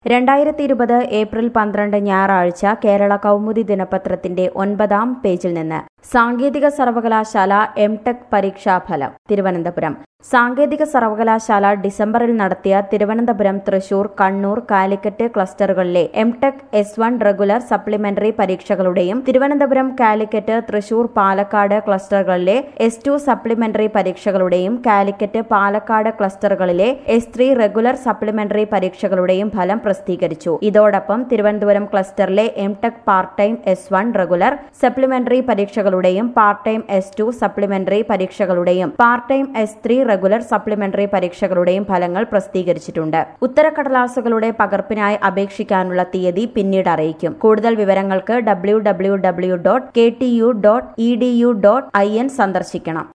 രണ്ടായിരത്തി ഇരുപത് ഏപ്രിൽ പന്ത്രണ്ട് ഞായറാഴ്ച കേരള കൗമുദി ദിനപത്രത്തിന്റെ ഒൻപതാം പേജിൽ നിന്ന് സാങ്കേതിക സർവകലാശാല എം ടെക് പരീക്ഷാഫലം തിരുവനന്തപുരം സാങ്കേതിക സർവകലാശാല ഡിസംബറിൽ നടത്തിയ തിരുവനന്തപുരം തൃശൂർ കണ്ണൂർ കാലിക്കറ്റ് ക്ലസ്റ്ററുകളിലെ M Tech S one regular supplementary പരീക്ഷകളുടെയും തിരുവനന്തപുരം കാലിക്കറ്റ് തൃശൂർ പാലക്കാട് ക്ലസ്റ്ററുകളിലെ എസ് ടു സപ്ലിമെന്ററി പരീക്ഷകളുടെയും കാലിക്കറ്റ് പാലക്കാട് ക്ലസ്റ്ററുകളിലെ എസ് ത്രീ റെഗുലർ സപ്ലിമെന്ററി പരീക്ഷകളുടെയും ഫലം പ്രസിദ്ധീകരിച്ചു ഇതോടൊപ്പം തിരുവനന്തപുരം ക്ലസ്റ്ററിലെ M Tech part time S one regular supplementary പരീക്ഷകളുടെയും part time S two supplementary പരീക്ഷകളുടെയും part time S three regular supplementary പരീക്ഷകളുടെയും ഫലങ്ങൾ പ്രസിദ്ധീകരിച്ചിട്ടുണ്ട് ഉത്തരക്കടലാസുകളുടെ പകർപ്പിനായി അപേക്ഷിക്കാനുള്ള തീയതി പിന്നീട് അറിയിക്കും കൂടുതൽ വിവരങ്ങൾക്ക് W W W dot K T U dot E D U dot I N സന്ദർശിക്കണം